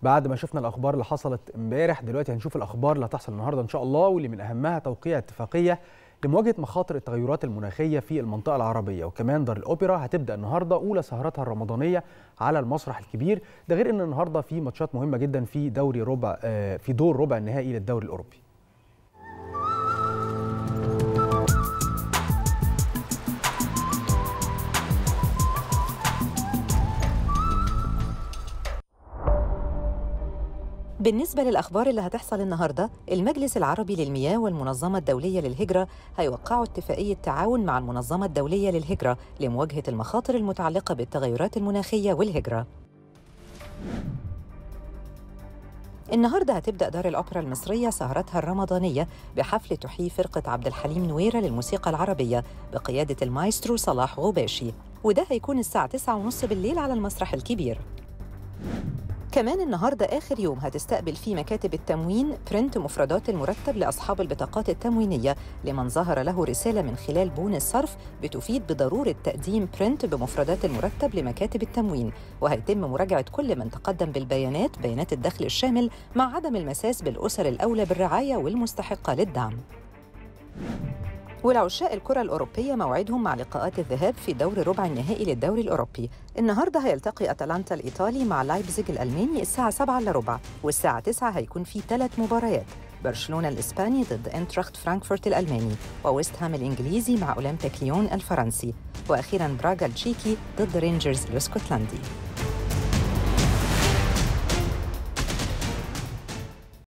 بعد ما شفنا الاخبار اللي حصلت امبارح دلوقتي هنشوف الاخبار اللي هتحصل النهارده ان شاء الله واللي من اهمها توقيع اتفاقيه لمواجهه مخاطر التغيرات المناخيه في المنطقه العربيه وكمان دار الاوبرا هتبدا النهارده اولى سهراتها الرمضانيه على المسرح الكبير ده غير ان النهارده في ماتشات مهمه جدا في دوري ربع آه، في دور ربع النهائي للدوري الاوروبي بالنسبة للأخبار اللي هتحصل النهاردة المجلس العربي للمياه والمنظمة الدولية للهجرة هيوقعوا اتفاقية تعاون مع المنظمة الدولية للهجرة لمواجهة المخاطر المتعلقة بالتغيرات المناخية والهجرة النهارده هتبدأ دار الأوبرا المصرية سهرتها الرمضانية بحفل تحيي فرقة عبد الحليم نويرة للموسيقى العربية بقيادة المايسترو صلاح غباشي وده هيكون الساعة 9:30 بالليل على المسرح الكبير كمان النهارده آخر يوم هتستقبل فيه مكاتب التموين برنت مفردات المرتب لأصحاب البطاقات التموينية لمن ظهر له رسالة من خلال بون الصرف بتفيد بضرورة تقديم برنت بمفردات المرتب لمكاتب التموين وهيتم مراجعة كل من تقدم بالبيانات بيانات الدخل الشامل مع عدم المساس بالأسر الأولى بالرعاية والمستحقة للدعم ولعشاء الكرة الأوروبية موعدهم مع لقاءات الذهاب في دور ربع النهائي للدوري الأوروبي النهاردة هيلتقي أتلانتا الإيطالي مع لايبزيج الألماني الساعة 7 إلا ربع والساعة 9 هيكون في ثلاث مباريات برشلونة الإسباني ضد انتراخت فرانكفورت الألماني وويست هام الإنجليزي مع أولمبيك ليون الفرنسي وأخيرا براغا التشيكي ضد رينجرز الاسكتلندي